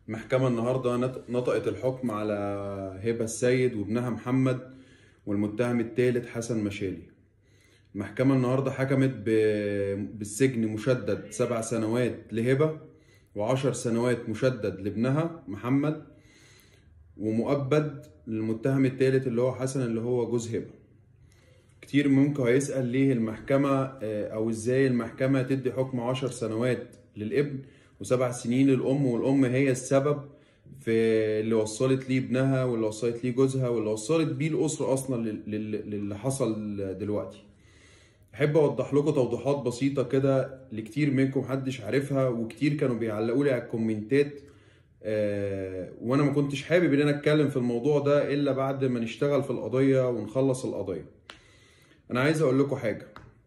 المحكمة النهاردة نط- نطقت الحكم على هبة السيد وابنها محمد والمتهم الثالث حسن مشالي المحكمة النهاردة حكمت ب- بالسجن مشدد سبع سنوات لهبة وعشر سنوات مشدد لابنها محمد ومؤبد للمتهم الثالث اللي هو حسن اللي هو جوز هبة كتير ممكن هيسأل ليه المحكمة آه، أو إزاي المحكمة تدي حكم عشر سنوات للابن وسبع سنين للأم والأم هي السبب في اللي وصلت ليه ابنها واللي وصلت ليه جوزها واللي وصلت بيه الأسرة أصلا لل- لل- للي حصل دلوقتي أحب أوضح لكم توضيحات بسيطة كده لكتير منكم محدش عارفها وكتير كانوا بيعلقوا لي على الكومنتات آه، وانا ما كنتش حابب ان انا اتكلم في الموضوع ده الا بعد ما نشتغل في القضيه ونخلص القضيه انا عايز اقول لكم حاجه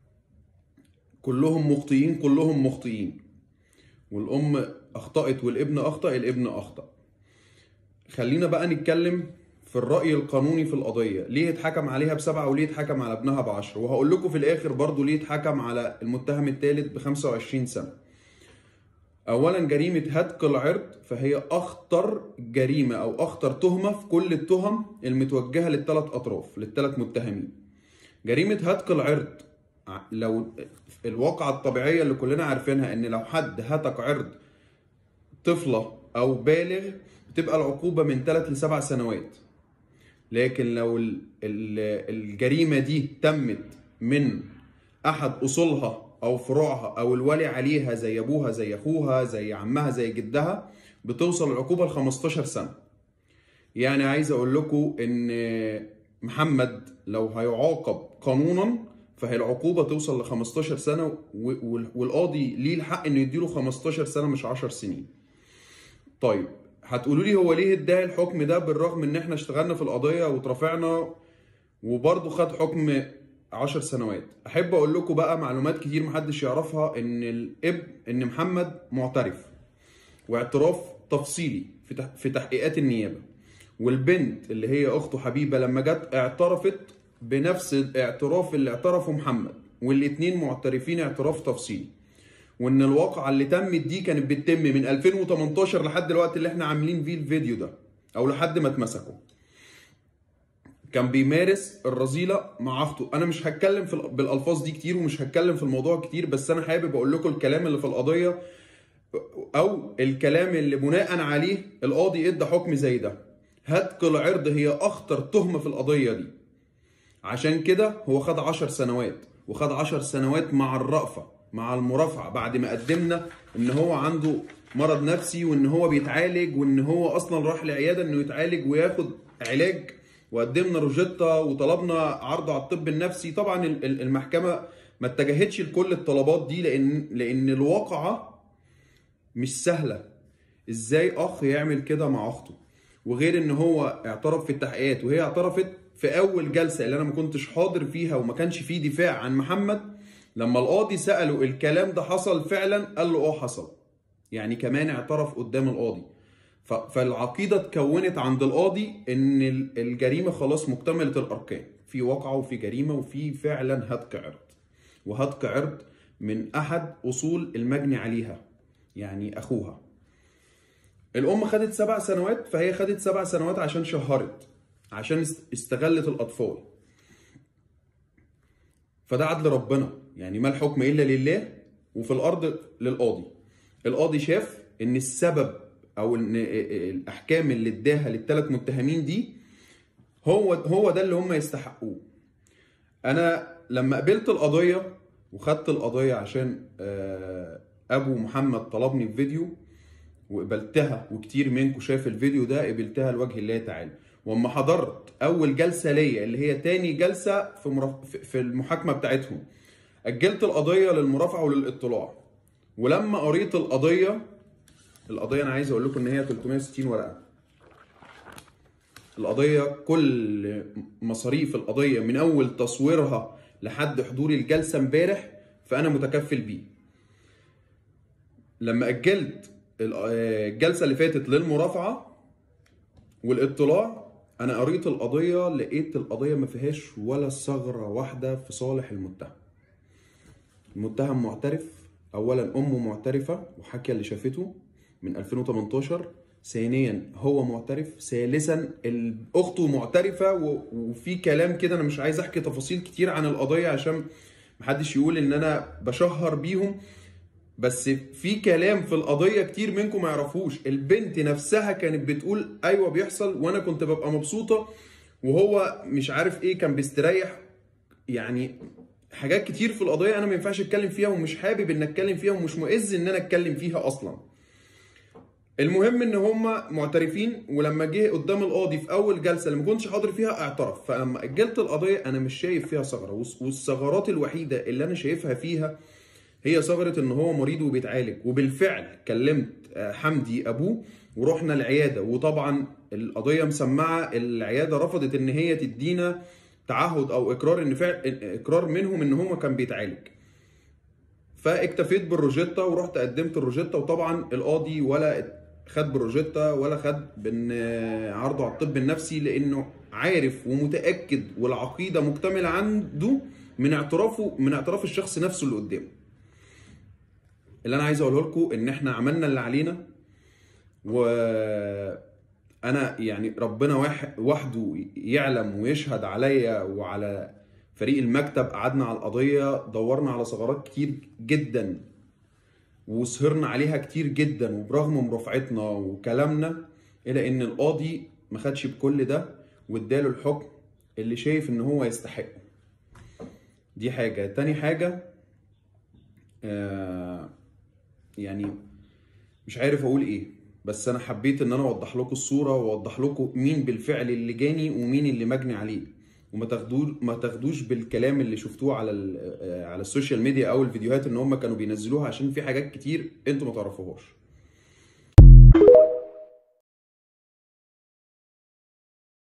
كلهم مخطئين كلهم مخطئين والام اخطات والابن اخطا الابن اخطا خلينا بقى نتكلم في الرأي القانوني في القضية ليه اتحكم عليها بسبعة وليه اتحكم على ابنها بعشرة وهقول لكم في الآخر برضو ليه اتحكم على المتهم الثالث ب 25 سنة اولا جريمه هتك العرض فهي اخطر جريمه او اخطر تهمه في كل التهم المتوجهه للثلاث اطراف للثلاث متهمين جريمه هتك العرض ع- لو الواقعه الطبيعيه اللي كلنا عارفينها ان لو حد هتك عرض طفله او بالغ بتبقى العقوبه من 3 ل 7 سنوات لكن لو ال- ال- الجريمه دي تمت من احد اصولها او فروعها او الولي عليها زي ابوها زي اخوها زي عمها زي جدها بتوصل العقوبه ل 15 سنه يعني عايز اقول لكم ان محمد لو هيعاقب قانونا فهي العقوبه توصل ل 15 سنه و- وال- والقاضي ليه الحق انه يديله 15 سنه مش 10 سنين طيب هتقولوا لي هو ليه ادعي الحكم ده بالرغم ان احنا اشتغلنا في القضيه واترافعنا وبرضه خد حكم 10 سنوات احب اقول لكم بقى معلومات كتير محدش يعرفها ان الاب ان محمد معترف واعتراف تفصيلي في تح- في تحقيقات النيابه والبنت اللي هي اخته حبيبه لما جت اعترفت بنفس الاعتراف اللي اعترفه محمد والاتنين معترفين اعتراف تفصيلي وان الواقعه اللي تمت دي كانت بتتم من 2018 لحد الوقت اللي احنا عاملين فيه الفيديو ده او لحد ما اتمسكوا كان بيمارس الرذيله مع اخته انا مش هتكلم في ال- بالالفاظ دي كتير ومش هتكلم في الموضوع كتير بس انا حابب اقول لكم الكلام اللي في القضيه او الكلام اللي بناء عليه القاضي ادى حكم زي ده هتك العرض هي اخطر تهمه في القضيه دي عشان كده هو خد عشر سنوات وخد عشر سنوات مع الرأفة مع المرافعة بعد ما قدمنا ان هو عنده مرض نفسي وان هو بيتعالج وان هو اصلا راح لعيادة انه يتعالج وياخد علاج وقدمنا روجيتا وطلبنا عرض على الطب النفسي طبعا ال- ال- المحكمة ما اتجهتش لكل الطلبات دي لان لان الواقعة مش سهلة ازاي اخ يعمل كده مع اخته وغير ان هو اعترف في التحقيقات وهي اعترفت في اول جلسه اللي انا ما كنتش حاضر فيها وما كانش فيه دفاع عن محمد لما القاضي ساله الكلام ده حصل فعلا قال له اه حصل يعني كمان اعترف قدام القاضي ف- فالعقيده اتكونت عند القاضي ان ال- الجريمه خلاص مكتمله الاركان في واقعه وفي جريمه وفي فعلا هتك عرض وهتك عرض من احد اصول المجني عليها يعني اخوها الام خدت سبع سنوات فهي خدت سبع سنوات عشان شهرت عشان است- استغلت الاطفال فده عدل ربنا يعني ما الحكم الا لله وفي الارض للقاضي القاضي شاف ان السبب او ان الاحكام اللي اداها للثلاث متهمين دي هو هو ده اللي هم يستحقوه انا لما قبلت القضيه وخدت القضيه عشان آه، ابو محمد طلبني في فيديو وقبلتها وكتير منكم شاف الفيديو ده قبلتها لوجه الله تعالى واما حضرت اول جلسه ليا اللي هي تاني جلسه في مرف... في- في المحاكمه بتاعتهم اجلت القضيه للمرافعه وللاطلاع ولما قريت القضيه القضيه انا عايز اقول لكم ان هي 360 ورقه القضيه كل مصاريف القضيه من اول تصويرها لحد حضور الجلسه امبارح فانا متكفل بيه لما اجلت ال- آه، الجلسه اللي فاتت للمرافعه والاطلاع انا قريت القضيه لقيت القضيه ما فيهاش ولا ثغره واحده في صالح المتهم المتهم معترف اولا امه معترفه وحكي اللي شافته من 2018 ثانيا هو معترف ثالثا ال- اخته معترفه و- وفي كلام كده انا مش عايز احكي تفاصيل كتير عن القضيه عشان محدش يقول ان انا بشهر بيهم بس في كلام في القضيه كتير منكم ما يعرفوش البنت نفسها كانت بتقول ايوه بيحصل وانا كنت ببقى مبسوطه وهو مش عارف ايه كان بيستريح يعني حاجات كتير في القضيه انا ما ينفعش اتكلم فيها ومش حابب ان اتكلم فيها ومش مؤذ ان انا اتكلم فيها اصلا المهم ان هم معترفين ولما جه قدام القاضي في اول جلسه اللي ما كنتش حاضر فيها اعترف فلما اجلت القضيه انا مش شايف فيها ثغره والس- والثغرات الوحيده اللي انا شايفها فيها هي ثغره ان هو مريض وبيتعالج وبالفعل كلمت آه، حمدي ابوه ورحنا العياده وطبعا القضيه مسمعه العياده رفضت ان هي تدينا تعهد او اقرار ان فعل اقرار منهم ان هو كان بيتعالج فاكتفيت بالروجيتا ورحت قدمت الروجيتا وطبعا القاضي ولا خد بالروجيتا ولا خد بان عرضه على الطب النفسي لانه عارف ومتاكد والعقيده مكتمله عنده من اعترافه من اعتراف الشخص نفسه اللي قدامه اللي انا عايز اقوله لكم ان احنا عملنا اللي علينا و انا يعني ربنا واحد وحده يعلم ويشهد عليا وعلى فريق المكتب قعدنا على القضيه دورنا على ثغرات كتير جدا وسهرنا عليها كتير جدا وبرغم مرافعتنا وكلامنا الى ان القاضي ما خدش بكل ده واداله الحكم اللي شايف ان هو يستحقه دي حاجه تاني حاجه آه يعني مش عارف اقول ايه بس انا حبيت ان انا اوضح لكم الصوره واوضح لكم مين بالفعل اللي جاني ومين اللي مجني عليه وما تاخدوش ما تاخدوش بالكلام اللي شفتوه على ال- آه، على السوشيال ميديا او الفيديوهات ان هم كانوا بينزلوها عشان في حاجات كتير انتوا ما تعرفوهاش